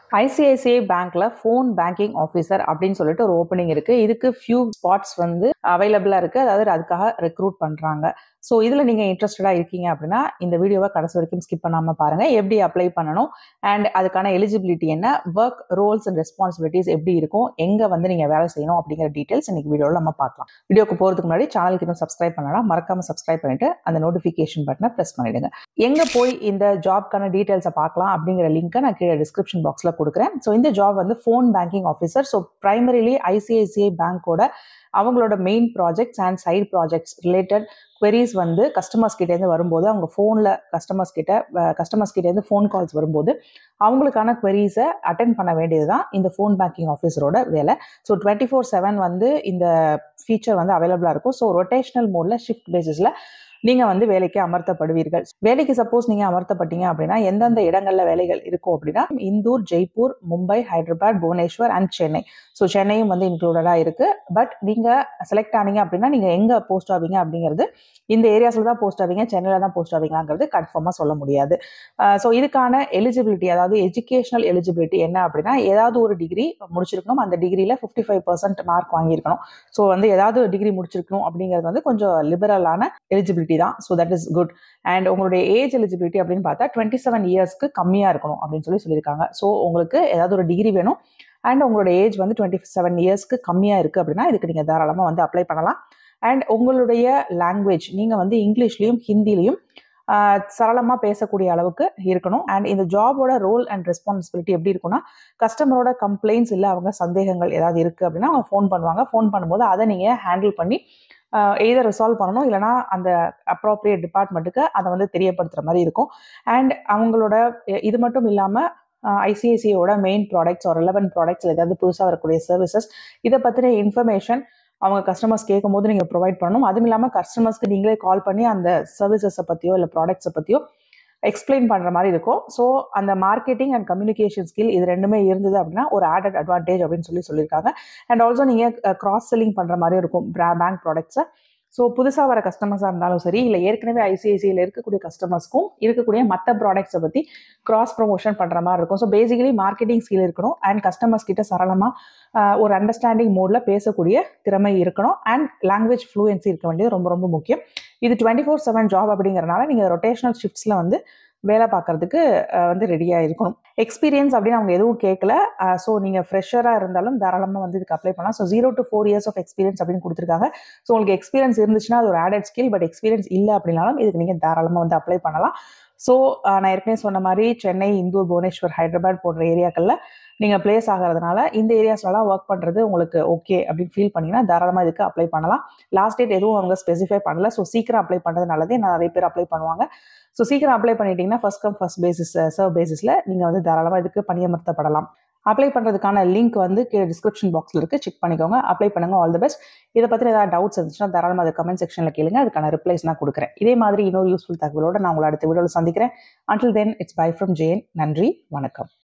ICICI பேங்க்ல phone banking officer அப்படின்னு சொல்லிட்டு ஒரு ஓப்பனிங் இருக்கு இதுக்கு ஃபியூ ஸ்பாட்ஸ் வந்து அவைலபிளா இருக்கு அதாவது அதுக்காக ரெக்ரூட் பண்றாங்க ஸோ இதில் நீங்கள் இன்ட்ரெஸ்டடாக இருக்கீங்க அப்படின்னா இந்த வீடியோவை கடைசி வரைக்கும் ஸ்கிப் பண்ணாமல் பாருங்கள் எப்படி அப்ளை பண்ணணும் அண்ட் அதுக்கான எலிஜிபிலிட்டி என்ன ஒர்க் ரோல்ஸ் அண்ட் ரெஸ்பான்சிபிலிட்டிஸ் எப்படி இருக்கும் எங்கே வந்து நீங்கள் வேலை செய்யணும் அப்படிங்கிற டீட்டெயில்ஸ் இன்னைக்கு வீடியோவில் நம்ம பார்க்கலாம் வீடியோக்கு போகிறதுக்கு முன்னாடி சேனலுக்கு இன்னும் சப்ஸ்கிரைப் பண்ணலாம் மறக்காமல் சப்ஸ்கிரைப் பண்ணிட்டு அந்த நோட்டிஃபிகேஷன் பட்டனை ப்ரெஸ் பண்ணிடுங்க எங்கே போய் இந்த ஜாப்க்கான டீட்டெயில்ஸை பார்க்கலாம் அப்படிங்கிற லிங்க்கை நான் கீழே டிஸ்கிரிப்ஷன் பாக்ஸில் கொடுக்குறேன் ஸோ இந்த ஜாப் வந்து phone banking officer so primarily ICICI பேங்க்கோட அவங்களோட main projects and side projects related queries வந்து கஸ்டமர்ஸ் கிட்டேருந்து வரும்போது அவங்க ஃபோனில் கஸ்டமர்ஸ் கிட்ட கஸ்டமர்ஸ் கிட்டேருந்து ஃபோன் கால்ஸ் வரும்போது அவங்களுக்கான queries-அ அட்டன் பண்ண வேண்டியது தான் இந்த ஃபோன் பேங்கிங் ஆஃபீஸரோட வேலை ஸோ டுவெண்ட்டி ஃபோர் செவன் வந்து இந்த ஃபீச்சர் வந்து அவைலபிளாக இருக்கும் ஸோ ரொட்டேஷனல் மோடில் ஷிஃப்ட் பேசிஸில் நீங்கள் வந்து வேலைக்கு அமர்த்தப்படுவீர்கள் வேலைக்கு சப்போஸ் நீங்கள் அமர்த்தப்பட்டீங்க அப்படின்னா எந்தெந்த இடங்களில் வேலைகள் இருக்கும் அப்படின்னா இந்தூர் ஜெய்ப்பூர் மும்பை ஹைதராபாத் புவனேஸ்வர் அண்ட் சென்னை ஸோ சென்னையும் வந்து இன்க்ளூடடாக இருக்குது பட் நீங்கள் செலக்ட் ஆனீங்க அப்படின்னா நீங்கள் எங்கே போஸ்ட் ஆவீங்க அப்படிங்கிறது இந்த ஏரியாஸில் தான் போஸ்ட் ஆவீங்க சென்னையில் தான் போஸ்ட் ஆவீங்கிறது கன்ஃபார்மாக சொல்ல முடியாது ஸோ இதுக்கான எலிஜிபிலிட்டி அதாவது எஜுகேஷனல் எலிஜிபிலிட்டி என்ன அப்படின்னா ஏதாவது ஒரு டிகிரி முடிச்சிருக்கணும் அந்த டிகிரியில் ஃபிஃப்டி ஃபைவ் பர்சன்ட் மார்க் வாங்கியிருக்கணும் ஸோ வந்து ஏதாவது ஒரு டிகிரி முடிச்சிருக்கணும் அப்படிங்கிறது வந்து கொஞ்சம் லிபரலான எலிஜிபிலிட்டி தான் so that is good and உங்களுடைய ஏஜ் எலிஜிபிலிட்டி அப்படின்னு பார்த்தா டுவெண்ட்டி செவன் இயர்ஸ்க்கு கம்மியாக இருக்கணும் அப்படின்னு சொல்லி சொல்லியிருக்காங்க ஸோ உங்களுக்கு ஏதாவது ஒரு டிகிரி வேணும் அண்ட் உங்களோட ஏஜ் வந்து டுவெண்ட்டி செவன் இயர்ஸ்க்கு கம்மியாக இருக்குது அப்படின்னா இதுக்கு நீங்கள் தாராளமாக வந்து அப்ளை பண்ணலாம் அண்ட் உங்களுடைய லாங்குவேஜ் நீங்கள் வந்து இங்கிலீஷ்லேயும் ஹிந்திலையும் சரளமாக பேசக்கூடிய அளவுக்கு இருக்கணும் அண்ட் இந்த ஜாபோட ரோல் அண்ட் ரெஸ்பான்சிபிலிட்டி எப்படி இருக்கும்னா கஸ்டமரோட கம்ப்ளைண்ட்ஸ் இல்லை அவங்க சந்தேகங்கள் ஏதாவது இருக்குது அப்படின்னா அவங்க ஃபோன் பண்ணுவாங்க ஃபோன் பண்ணும்போது அதை நீங்கள் ஹேண்டில் பண்ணி எய்தர் ரிசால்வ் பண்ணணும் இல்லைனா அந்த அப்ரோப்ரியேட் டிபார்ட்மெண்ட்டுக்கு அதை வந்து தெரியப்படுத்துகிற மாதிரி இருக்கும் அண்ட் அவங்களோட இது மட்டும் இல்லாமல் ஐசிஐசியோட மெயின் ப்ராடக்ட்ஸ் ஒரு ரெலவென்ட் ப்ராடக்ட்ஸ் ஏதாவது புதுசாக வரக்கூடிய சர்வீசஸ் இதை பற்றின இன்ஃபர்மேஷன் அவங்க கஸ்டமர்ஸ் கேட்கும் போது நீங்கள் ப்ரொவைட் பண்ணணும் அதுவும் இல்லாமல் கஸ்டமர்ஸ்க்கு நீங்களே கால் பண்ணி அந்த சர்வீசஸை பற்றியோ இல்லை ப்ராடக்ட்ஸை பற்றியோ எக்ஸ்பிளைன் பண்ணுற மாதிரி இருக்கும் ஸோ அந்த மார்க்கெட்டிங் அண்ட் கம்யூனிகேஷன் ஸ்கில் இது ரெண்டுமே இருந்தது அப்படின்னா ஒரு ஆடட் அட்வான்டேஜ் அப்படின்னு சொல்லி சொல்லியிருக்காங்க அண்ட் ஆல்சோ நீங்கள் க்ராஸ் செல்லிங் பண்ணுற மாதிரி இருக்கும் பேங்க் ப்ராடக்ட்ஸை ஸோ புதுசாக வர கஸ்டமர்ஸாக இருந்தாலும் சரி இல்லை ஏற்கனவே ஐசிஐசியில் இருக்கக்கூடிய கஸ்டமர்ஸ்க்கும் இருக்கக்கூடிய மற்ற ப்ராடக்ட்ஸை பற்றி கிராஸ் ப்ரொமோஷன் பண்ணுற மாதிரி இருக்கும் ஸோ பேசிக்கலி மார்க்கெட்டிங் ஸ்கில் இருக்கணும் அண்ட் கஸ்டமர்ஸ் கிட்ட சரளமாக ஒரு அண்டர்ஸ்டாண்டிங் மோடில் பேசக்கூடிய திறமை இருக்கணும் அண்ட் லாங்குவேஜ் ஃப்ளூயன்சி இருக்க வேண்டியது ரொம்ப ரொம்ப முக்கியம் இது டுவெண்ட்டி ஃபோர் செவன் ஜாப் அப்படிங்கிறனால நீங்கள் ரொட்டேஷனல் ஷிஃப்ட்ஸில் வந்து வேலை பார்க்கறதுக்கு வந்து ரெடியாக இருக்கணும் எக்ஸ்பீரியன்ஸ் அப்படின்னு அவங்க எதுவும் கேட்கல ஸோ நீங்கள் ஃப்ரெஷராக இருந்தாலும் தாராளமாக வந்து இதுக்கு அப்ளை பண்ணலாம் so zero to four years of experience அப்படின்னு கொடுத்துருக்காங்க ஸோ உங்களுக்கு எக்ஸ்பீரியன்ஸ் இருந்துச்சுன்னா அது ஒரு ஆடட் ஸ்கில் பட் எக்ஸ்பீரியன்ஸ் இல்லை அப்படின்னாலும் இதுக்கு நீங்கள் தாராளமாக வந்து அப்ளை பண்ணலாம் ஸோ நான் ஏற்கனவே சொன்ன மாதிரி சென்னை இந்தூர் புவனேஸ்வர் ஹைதராபாத் போன்ற ஏரியாக்களில் நீங்கள் பிளேஸ் ஆகிறதுனால இந்த ஏரியாஸ்லலாம் ஒர்க் பண்ணுறது உங்களுக்கு ஓகே அப்படின்னு ஃபீல் பண்ணிங்கன்னா தாராளமாக இதுக்கு அப்ளை பண்ணலாம் லாஸ்ட் டேட் எதுவும் அவங்க ஸ்பெசிஃபை பண்ணல ஸோ சீக்கிரம் அப்ளை பண்ணுறது நல்லதே நிறைய பேர் அப்ளை பண்ணுவாங்க ஸோ சீக்கிரம் அப்ளை பண்ணிட்டீங்கன்னா first come first basis serve பேசிஸில் நீங்கள் வந்து தாராளமாக இதுக்கு பணியமர்த்தப்படலாம் அப்ளை பண்ணுறதுக்கான லிங்க் வந்து கீழே டிஸ்கிரிப்ஷன் பாக்ஸில் இருக்குது செக் பண்ணிக்கோங்க அப்ளை பண்ணுங்கள் ஆல் தி பெஸ்ட் இதை பற்றி ஏதாவது டவுட்ஸ் இருந்துச்சுன்னா தாராளமாக அதை கமெண்ட் செக்ஷனில் கேளுங்க அதுக்கான ரிப்ளைஸ் நான் கொடுக்குறேன் இதே மாதிரி இன்னொரு யூஸ்ஃபுல் தகவலோடு நான் உங்களை அடுத்த வீடியோவில் சந்திக்கிறேன் until then it's bye from Jain நன்றி வணக்கம்